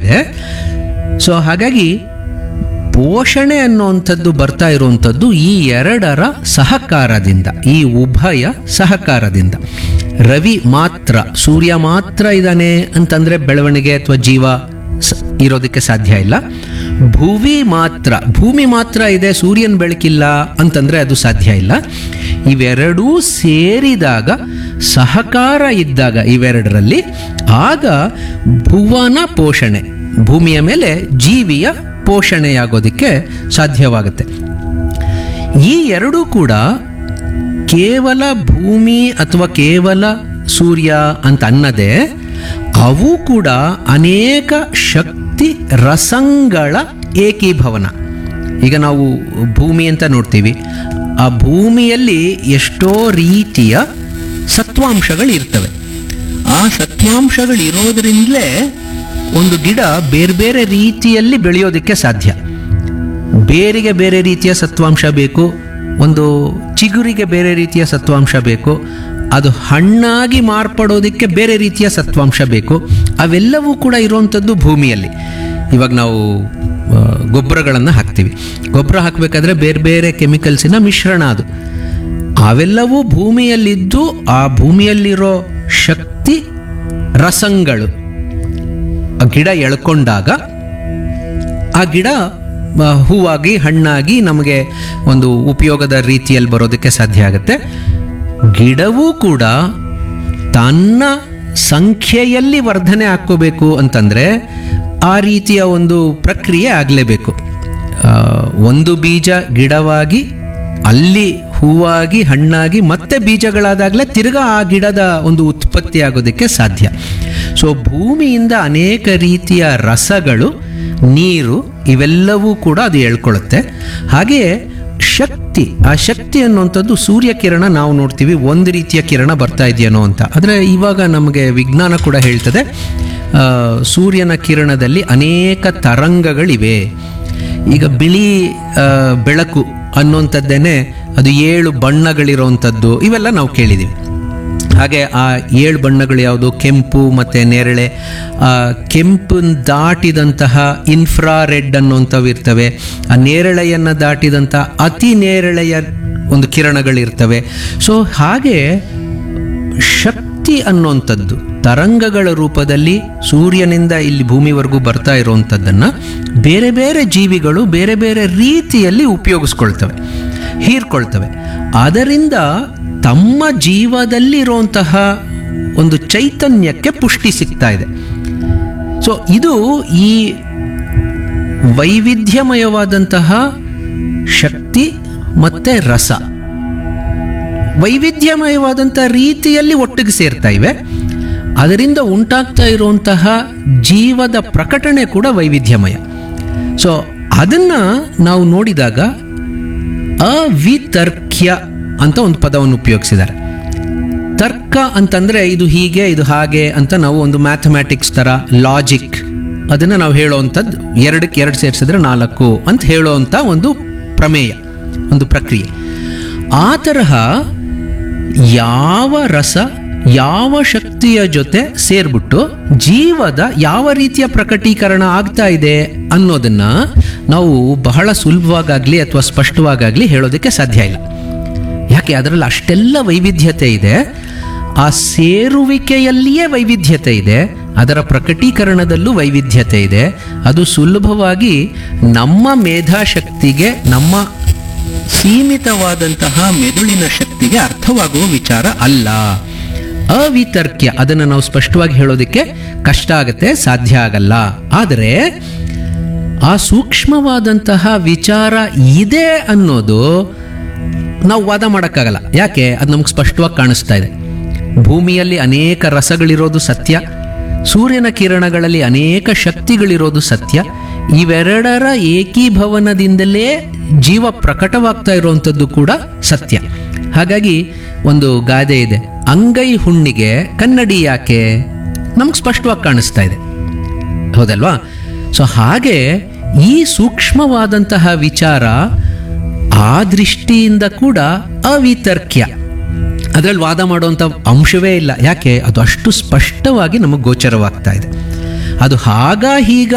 ಇದೆ ಸೊ ಹಾಗಾಗಿ ಪೋಷಣೆ ಅನ್ನುವಂಥದ್ದು ಬರ್ತಾ ಇರುವಂಥದ್ದು ಈ ಎರಡರ ಸಹಕಾರದಿಂದ ಈ ಉಭಯ ಸಹಕಾರದಿಂದ ರವಿ ಮಾತ್ರ ಸೂರ್ಯ ಮಾತ್ರ ಇದ್ದಾನೆ ಅಂತಂದ್ರೆ ಬೆಳವಣಿಗೆ ಅಥವಾ ಜೀವ ಸ- ಇರೋದಕ್ಕೆ ಸಾಧ್ಯ ಇಲ್ಲ ಭೂಮಿ ಮಾತ್ರ ಭೂಮಿ ಮಾತ್ರ ಇದೆ ಸೂರ್ಯನ ಬೆಳಕಿಲ್ಲ ಅಂತಂದ್ರೆ ಅದು ಸಾಧ್ಯ ಇಲ್ಲ ಇವೆರಡೂ ಸೇರಿದಾಗ ಸಹಕಾರ ಇದ್ದಾಗ ಇವೆರಡರಲ್ಲಿ ಆಗ ಭುವನ ಪೋಷಣೆ ಭೂಮಿಯ ಮೇಲೆ ಜೀವಿಯ ಪೋಷಣೆಯಾಗೋದಕ್ಕೆ ಸಾಧ್ಯವಾಗುತ್ತೆ ಈ ಎರಡೂ ಕೂಡ ಕೇವಲ ಭೂಮಿ ಅಥವಾ ಕೇವಲ ಸೂರ್ಯ ಅಂತ ಅನ್ನದೆ ಅವು ಕೂಡ ಅನೇಕ ಶಕ್ತಿ ರಸಂಗಳ ಏಕೀಭವನ ಈಗ ನಾವು ಭೂಮಿ ಅಂತ ನೋಡ್ತೀವಿ ಆ ಭೂಮಿಯಲ್ಲಿ ಎಷ್ಟೋ ರೀತಿಯ ಸತ್ವಾಂಶಗಳು ಇರ್ತವೆ ಆ ಸತ್ವಾಂಶಗಳು ಇರೋದ್ರಿಂದಲೇ ಒಂದು ಗಿಡ ಬೇರೆ ಬೇರೆ ರೀತಿಯಲ್ಲಿ ಬೆಳೆಯೋದಕ್ಕೆ ಸಾಧ್ಯ ಬೇರಿಗೆ ಬೇರೆ ರೀತಿಯ ಸತ್ವಾಂಶ ಬೇಕು ಒಂದು ಚಿಗುರಿಗೆ ಬೇರೆ ರೀತಿಯ ಸತ್ವಾಂಶ ಬೇಕು ಅದು ಹಣ್ಣಾಗಿ ಮಾರ್ಪಡೋದಕ್ಕೆ ಬೇರೆ ರೀತಿಯ ಸತ್ವಾಂಶ ಬೇಕು ಅವೆಲ್ಲವೂ ಕೂಡ ಇರುವಂಥದ್ದು ಭೂಮಿಯಲ್ಲಿ ಇವಾಗ ನಾವು ಗೊಬ್ಬರಗಳನ್ನು ಹಾಕ್ತೀವಿ ಗೊಬ್ಬರ ಹಾಕಬೇಕಾದ್ರೆ ಬೇರೆ ಬೇರೆ ಕೆಮಿಕಲ್ಸಿನ ಮಿಶ್ರಣ ಅದು ಅವೆಲ್ಲವೂ ಭೂಮಿಯಲ್ಲಿದ್ದು ಆ ಭೂಮಿಯಲ್ಲಿರೋ ಶಕ್ತಿ ರಸಂಗಳು ಆ ಗಿಡ ಎಳ್ಕೊಂಡಾಗ ಆ ಗಿಡ ಆ, ಹೂವಾಗಿ ಹಣ್ಣಾಗಿ ನಮಗೆ ಒಂದು ಉಪಯೋಗದ ರೀತಿಯಲ್ಲಿ ಬರೋದಕ್ಕೆ ಸಾಧ್ಯ ಆಗುತ್ತೆ ಗಿಡವೂ ಕೂಡ ತನ್ನ ಸಂಖ್ಯೆಯಲ್ಲಿ ವರ್ಧನೆ ಹಾಕ್ಕೋಬೇಕು ಅಂತಂದರೆ ಆ ರೀತಿಯ ಒಂದು ಪ್ರಕ್ರಿಯೆ ಆಗಲೇಬೇಕು ಒಂದು ಬೀಜ ಗಿಡವಾಗಿ ಅಲ್ಲಿ ಹೂವಾಗಿ ಹಣ್ಣಾಗಿ ಮತ್ತೆ ಬೀಜಗಳಾದಾಗಲೇ ತಿರ್ಗಾ ಆ ಗಿಡದ ಒಂದು ಉತ್ಪತ್ತಿ ಆಗೋದಕ್ಕೆ ಸಾಧ್ಯ ಸೊ ಭೂಮಿಯಿಂದ ಅನೇಕ ರೀತಿಯ ರಸಗಳು ನೀರು ಇವೆಲ್ಲವೂ ಕೂಡ ಅದು ಎಳ್ಕೊಳ್ಳುತ್ತೆ ಹಾಗೆಯೇ ಶಕ್ತಿ ಆ ಶಕ್ತಿ ಅನ್ನುವಂಥದ್ದು ಸೂರ್ಯ ಕಿರಣ ನಾವು ನೋಡ್ತೀವಿ ಒಂದು ರೀತಿಯ ಕಿರಣ ಬರ್ತಾ ಇದೆಯೇನೋ ಅಂತ ಆದರೆ ಇವಾಗ ನಮಗೆ ವಿಜ್ಞಾನ ಕೂಡ ಹೇಳ್ತದೆ ಆ, ಸೂರ್ಯನ ಕಿರಣದಲ್ಲಿ ಅನೇಕ ತರಂಗಗಳಿವೆ ಈಗ ಬಿಳಿ ಆ, ಬೆಳಕು ಅನ್ನುವಂಥದ್ದೇನೆ ಅದು ಏಳು ಬಣ್ಣಗಳಿರೋವಂಥದ್ದು ಇವೆಲ್ಲ ನಾವು ಕೇಳಿದ್ದೀವಿ ಹಾಗೆ ಆ ಏಳು ಬಣ್ಣಗಳು ಯಾವುದು ಕೆಂಪು ಮತ್ತು ನೇರಳೆ ಆ ಕೆಂಪನ್ನು ದಾಟಿದಂತಹ ಇನ್ಫ್ರಾರೆಡ್ ಅನ್ನುವಂಥವು ಇರ್ತವೆ ಆ ನೇರಳೆಯನ್ನು ದಾಟಿದಂಥ ಅತಿ ನೇರಳೆಯ ಒಂದು ಕಿರಣಗಳಿರ್ತವೆ ಸೊ ಹಾಗೆ ಶಕ್ತಿ ಅನ್ನುವಂಥದ್ದು ತರಂಗಗಳ ರೂಪದಲ್ಲಿ ಸೂರ್ಯನಿಂದ ಇಲ್ಲಿ ಭೂಮಿವರೆಗೂ ಬರ್ತಾ ಇರುವಂಥದ್ದನ್ನು ಬೇರೆ ಬೇರೆ ಜೀವಿಗಳು ಬೇರೆ ಬೇರೆ ರೀತಿಯಲ್ಲಿ ಉಪಯೋಗಿಸ್ಕೊಳ್ತವೆ ಹೀರ್ಕೊಳ್ತವೆ ಅದರಿಂದ ತಮ್ಮ ಜೀವದಲ್ಲಿರುವಂತಹ ಒಂದು ಚೈತನ್ಯಕ್ಕೆ ಪುಷ್ಟಿ ಸಿಗ್ತಾ ಇದೆ ಸೊ ಇದು ಈ ವೈವಿಧ್ಯಮಯವಾದಂತಹ ಶಕ್ತಿ ಮತ್ತೆ ರಸ ವೈವಿಧ್ಯಮಯವಾದಂಥ ರೀತಿಯಲ್ಲಿ ಒಟ್ಟಿಗೆ ಸೇರ್ತಾ ಇವೆ ಅದರಿಂದ ಉಂಟಾಗ್ತಾ ಇರುವಂತಹ ಜೀವದ ಪ್ರಕಟಣೆ ಕೂಡ ವೈವಿಧ್ಯಮಯ ಸೊ ಅದನ್ನ ನಾವು ನೋಡಿದಾಗ ಅವಿತರ್ಕ್ಯ ಅಂತ ಒಂದು ಪದವನ್ನು ಉಪಯೋಗಿಸಿದ್ದಾರೆ ತರ್ಕ ಅಂತಂದ್ರೆ ಇದು ಹೀಗೆ ಇದು ಹಾಗೆ ಅಂತ ನಾವು ಒಂದು ಮ್ಯಾಥಮ್ಯಾಟಿಕ್ಸ್ ತರ ಲಾಜಿಕ್ ಅದನ್ನ ನಾವು ಹೇಳೋವಂಥದ್ದು ಎರಡಕ್ಕೆ ಎರಡು ಸೇರಿಸಿದ್ರೆ ನಾಲ್ಕು ಅಂತ ಹೇಳೋವಂಥ ಒಂದು ಪ್ರಮೇಯ ಒಂದು ಪ್ರಕ್ರಿಯೆ ಆ ತರಹ ಯಾವ ರಸ ಯಾವ ಶಕ್ತಿಯ ಜೊತೆ ಸೇರ್ಬಿಟ್ಟು ಜೀವದ ಯಾವ ರೀತಿಯ ಪ್ರಕಟೀಕರಣ ಆಗ್ತಾ ಇದೆ ಅನ್ನೋದನ್ನ ನಾವು ಬಹಳ ಸುಲಭವಾಗಲಿ ಅಥವಾ ಸ್ಪಷ್ಟವಾಗಲಿ ಹೇಳೋದಕ್ಕೆ ಸಾಧ್ಯ ಇಲ್ಲ ಯಾಕೆ ಅದರಲ್ಲಿ ಅಷ್ಟೆಲ್ಲ ವೈವಿಧ್ಯತೆ ಇದೆ ಆ ಸೇರುವಿಕೆಯಲ್ಲಿಯೇ ವೈವಿಧ್ಯತೆ ಇದೆ ಅದರ ಪ್ರಕಟೀಕರಣದಲ್ಲೂ ವೈವಿಧ್ಯತೆ ಇದೆ ಅದು ಸುಲಭವಾಗಿ ನಮ್ಮ ಮೇಧಾಶಕ್ತಿಗೆ ನಮ್ಮ ಸೀಮಿತವಾದಂತಹ ಮೆದುಳಿನ ಶಕ್ತಿಗೆ ಅರ್ಥವಾಗುವ ವಿಚಾರ ಅಲ್ಲ ಅವಿತರ್ಕ್ಯ ಅದನ್ನು ನಾವು ಸ್ಪಷ್ಟವಾಗಿ ಹೇಳೋದಕ್ಕೆ ಕಷ್ಟ ಆಗುತ್ತೆ ಸಾಧ್ಯ ಆಗಲ್ಲ ಆದರೆ ಆ ಸೂಕ್ಷ್ಮವಾದಂತಹ ವಿಚಾರ ಇದೆ ಅನ್ನೋದು ನಾವು ವಾದ ಮಾಡೋಕ್ಕಾಗಲ್ಲ ಯಾಕೆ ಅದು ನಮ್ಗೆ ಸ್ಪಷ್ಟವಾಗಿ ಕಾಣಿಸ್ತಾ ಇದೆ ಭೂಮಿಯಲ್ಲಿ ಅನೇಕ ರಸಗಳಿರೋದು ಸತ್ಯ ಸೂರ್ಯನ ಕಿರಣಗಳಲ್ಲಿ ಅನೇಕ ಶಕ್ತಿಗಳಿರೋದು ಸತ್ಯ ಇವೆರಡರ ಏಕೀಭವನದಿಂದಲೇ ಜೀವ ಪ್ರಕಟವಾಗ್ತಾ ಇರುವಂಥದ್ದು ಕೂಡ ಸತ್ಯ ಹಾಗಾಗಿ ಒಂದು ಗಾದೆ ಇದೆ ಅಂಗೈ ಹುಣ್ಣಿಗೆ ಕನ್ನಡಿ ಯಾಕೆ ನಮ್ಗೆ ಸ್ಪಷ್ಟವಾಗಿ ಕಾಣಿಸ್ತಾ ಇದೆ ಹೌದಲ್ವಾ ಸೊ ಹಾಗೆ ಈ ಸೂಕ್ಷ್ಮವಾದಂತಹ ವಿಚಾರ ಆ ದೃಷ್ಟಿಯಿಂದ ಕೂಡ ಅವಿತರ್ಕ್ಯ ಅದರಲ್ಲಿ ವಾದ ಮಾಡುವಂಥ ಅಂಶವೇ ಇಲ್ಲ ಯಾಕೆ ಅದು ಅಷ್ಟು ಸ್ಪಷ್ಟವಾಗಿ ನಮಗೆ ಗೋಚರವಾಗ್ತಾ ಇದೆ ಅದು ಹಾಗ ಹೀಗ